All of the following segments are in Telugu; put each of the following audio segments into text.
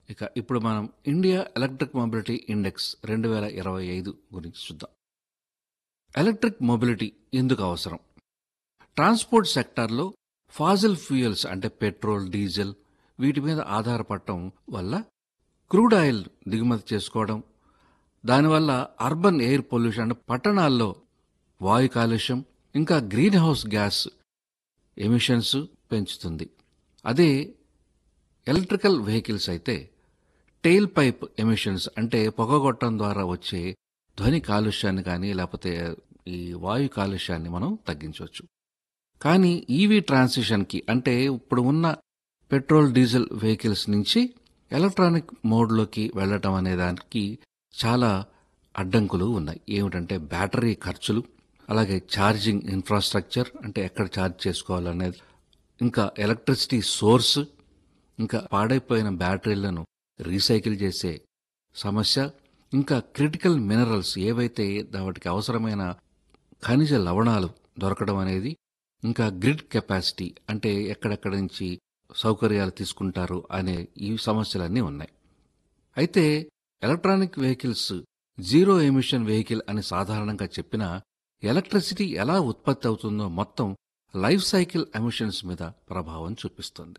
ఇక ఇప్పుడు మనం ఇండియా ఎలక్ట్రిక్ మొబిలిటీ ఇండెక్స్ రెండు వేల ఇరవై ఐదు గురించి చూద్దాం ఎలక్ట్రిక్ మొబిలిటీ ఎందుకు అవసరం ట్రాన్స్పోర్ట్ సెక్టార్లో ఫాజిల్ ఫ్యూయల్స్ అంటే పెట్రోల్ డీజిల్ వీటి మీద ఆధారపడటం వల్ల క్రూడ్ ఆయిల్ దిగుమతి చేసుకోవడం దానివల్ల అర్బన్ ఎయిర్ పొల్యూషన్ అంటే పట్టణాల్లో వాయు కాలుష్యం ఇంకా గ్రీన్ హౌస్ గ్యాస్ ఎమిషన్స్ పెంచుతుంది అదే ఎలక్ట్రికల్ వెహికల్స్ అయితే టెయిల్ పైప్ ఎమిషన్స్ అంటే పొగగొట్టడం ద్వారా వచ్చే ధ్వని కాలుష్యాన్ని కానీ లేకపోతే ఈ వాయు కాలుష్యాన్ని మనం తగ్గించవచ్చు కానీ ఈవీ ట్రాన్సిషన్కి అంటే ఇప్పుడు ఉన్న పెట్రోల్ డీజిల్ వెహికల్స్ నుంచి ఎలక్ట్రానిక్ మోడ్లోకి వెళ్ళటం అనే దానికి చాలా అడ్డంకులు ఉన్నాయి ఏమిటంటే బ్యాటరీ ఖర్చులు అలాగే ఛార్జింగ్ ఇన్ఫ్రాస్ట్రక్చర్ అంటే ఎక్కడ ఛార్జ్ చేసుకోవాలనేది ఇంకా ఎలక్ట్రిసిటీ సోర్స్ ఇంకా పాడైపోయిన బ్యాటరీలను రీసైకిల్ చేసే సమస్య ఇంకా క్రిటికల్ మినరల్స్ ఏవైతే వాటికి అవసరమైన ఖనిజ లవణాలు దొరకడం అనేది ఇంకా గ్రిడ్ కెపాసిటీ అంటే ఎక్కడెక్కడి నుంచి సౌకర్యాలు తీసుకుంటారు అనే ఈ సమస్యలన్నీ ఉన్నాయి అయితే electronic vehicles zero emission vehicle అని సాధారణంగా చెప్పినా ఎలక్ట్రిసిటీ ఎలా ఉత్పత్తి అవుతుందో మొత్తం లైఫ్ సైకిల్ ఎమిషన్స్ మీద ప్రభావం చూపిస్తుంది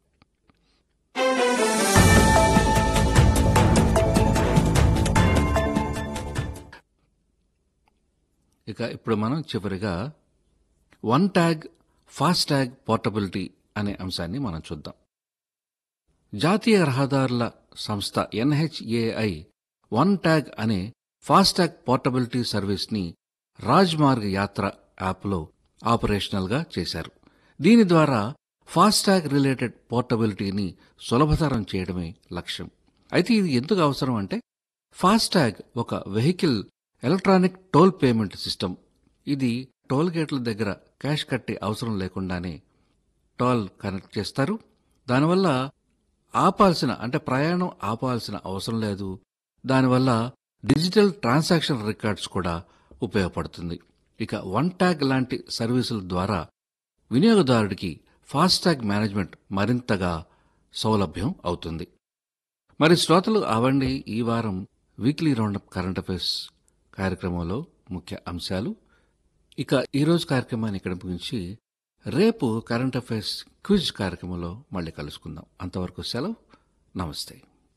ఇక ఇప్పుడు మనం చివరిగా one tag FASTag portability అనే అంశాన్ని మనం చూద్దాం జాతీయ రహదారుల సంస్థ ఎన్హెచ్ఏఐ వన్ ట్యాగ్ అనే ఫాస్ట్ ట్యాగ్ పోర్టబిలిటీ సర్వీస్ని రాజ్మార్గ్ యాత్ర యాప్లో ఆపరేషనల్గా చేశారు దీని ద్వారా ఫాస్ట్ ట్యాగ్ రిలేటెడ్ పోర్టబిలిటీని సులభతరం చేయడమే లక్ష్యం అయితే ఇది ఎందుకు అవసరం అంటే ఫాస్ట్ ట్యాగ్ ఒక vehicle electronic toll payment system ఇది టోల్ గేట్ల దగ్గర క్యాష్ కట్టే అవసరం లేకుండానే టోల్ కనెక్ట్ చేస్తారు దానివల్ల ఆపాల్సిన అంటే ప్రయాణం ఆపాల్సిన అవసరం లేదు దానివల్ల డిజిటల్ ట్రాన్సాక్షన్ రికార్డ్స్ కూడా ఉపయోగపడుతుంది ఇక వన్ ట్యాగ్ లాంటి సర్వీసుల ద్వారా వినియోగదారుడికి ఫాస్టాగ్ మేనేజ్మెంట్ మరింతగా సౌలభ్యం అవుతుంది మరి శ్రోతలు అవండి ఈ వారం వీక్లీ రౌండప్ కరెంట్ అఫైర్స్ కార్యక్రమంలో ముఖ్య అంశాలు ఇక ఈరోజు కార్యక్రమాన్ని ఇక్కడ ముగించి రేపు కరెంట్ అఫైర్స్ క్విజ్ కార్యక్రమంలో మళ్ళీ కలుసుకుందాం అంతవరకు సెలవు నమస్తే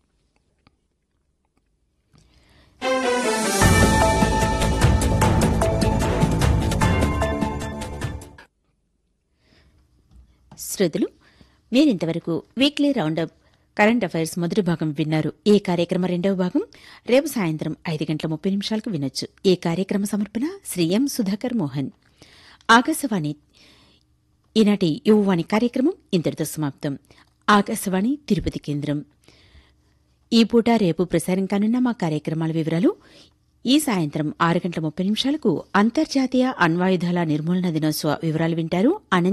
శ్రోతలు మీరింతవరకు వీక్లీ రౌండప్ కరెంట్ అఫైర్స్ మొదటి భాగం విన్నారు ఈ కార్యక్రమ రెండవ భాగం రేపు సాయంత్రం ఐదు గంటల ముప్పై నిమిషాలకు వినొచ్చు ఈ కార్యక్రమ సమర్పణ శ్రీ ఎం సుధాకర్ మోహన్ ఆకాశవాణి ఈనాటి యువవాణి కార్యక్రమం ఇంతటితో సమాప్తం ఆకాశవాణి తిరుపతి కేంద్రం ఈ పూట రేపు ప్రసారం కానున్న మా కార్యక్రమాల వివరాలు ఈ సాయంత్రం ఆరు గంటల ముప్పై నిమిషాలకు అంతర్జాతీయ అణ్వాయుధాల నిర్మూలన దినోత్సవ వివరాలు వింటారు అనంతరం